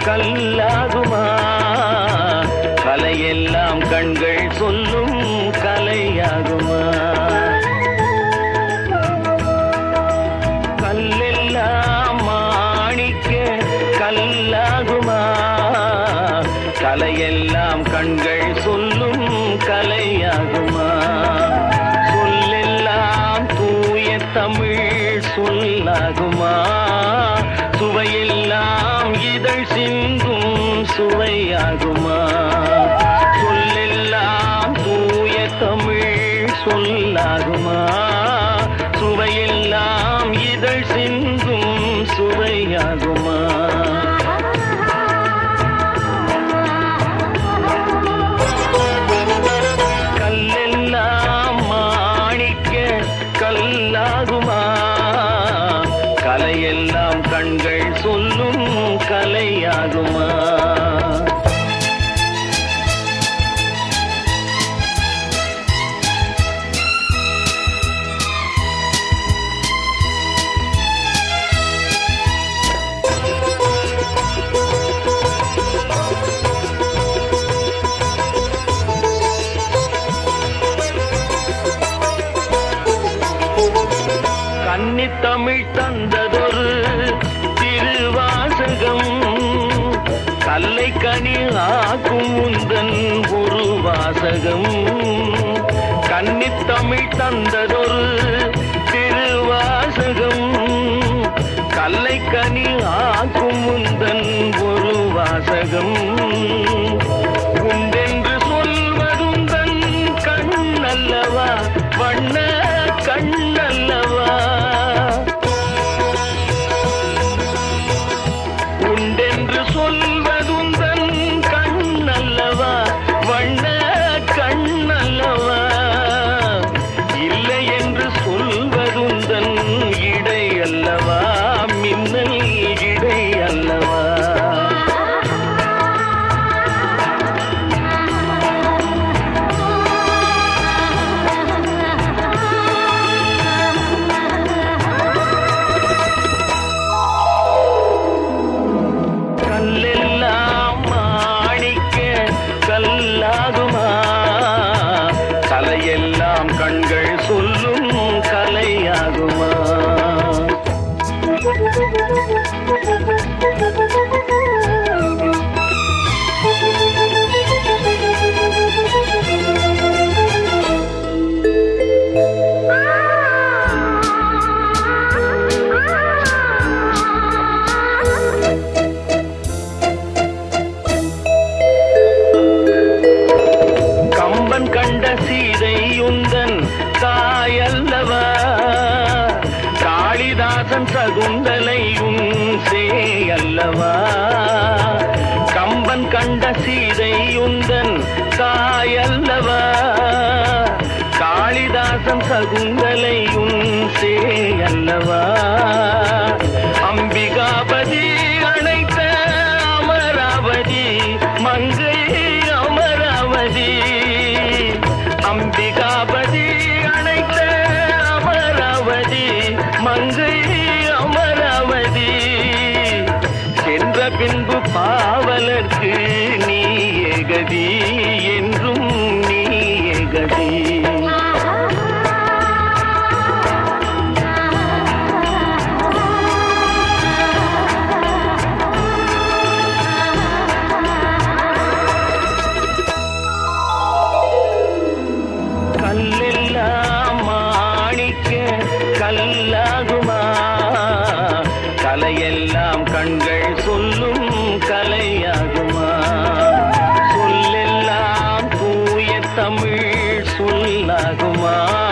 கல்லாகுமா கலையெல்லாம் கண்கள் சொல்லும் கலையாகுமா கல்லெல்லாம் மாணிக்க கல்லாகுமா கலையெல்லாம் கண்கள் சொல்லும் கலையாகுமா சொல்லெல்லாம் தூய தமிழ் சொல்லாகுமா சுவையெல்லாம் இதழ் சிந்தும் சுவையாகுமா சொல்லெல்லாம் தூய தமிழ் சொல்லாகுமா சுவையெல்லாம் இதழ் சிந்தும் சுவையாகுமா கல்லெல்லாம் மாணிக்க கல்லாகுமா கலையெல்லாம் கண்கள் சொல்லும் கலையாகுமா கன்னித்தமிழ் தந்ததொரு திருவாசகம் கல்லை கனி ஆக்கும் உந்தன் ஒரு வாசகம் கன்னித்தமிழ் தந்ததொரு திருவாசகம் கல்லை கனி ஆக்கும் உந்தன் ஒரு வாசகம் உண்டென்று சொல்வதுந்தன் கண்ணல்லவா வண்ண கண்ணல்லவா உண்டென்று சொல்வதுந்தன் கண்ணல்லவா வண்ண கண்ணல்லவா இல்லை என்று சொல்வதுந்தன் இடை அல்லவா மின்னல் இடை அல்லவா கல்லெல்லாம் மாணிக்க கல்லாகுமா கலையெல்லாம் கண்கள் சொல்லும் கலையாகுமா கம்பன் கண்ட சீதை உந்தன் தாயல்லவா காளிதாசன் சகுந்தலை உன் சேயல்லவா கம்பன் கண்ட சீதை உந்தன் தாயல்லவா காளிதாசன் சகுந்தலை உன் சேயல்லவா அம்பிகாபதி அணைத்த அமராவதி மங்கை அமராவதி அம்பிகாபதி அணைத்த அமராவதி மங்கை அமராவதி சென்ற பின்பு பாவலர்க்கு நீ ஏகதி என்றும் நீ ஏகதி கல்லெல்லாம் மாணிக்க கல்லாகுமா கலையெல்லாம் கண்கள் சொல்லும் கலையாகுமா சொல்லெல்லாம் தூய தமிழ் சொல்லாகுமா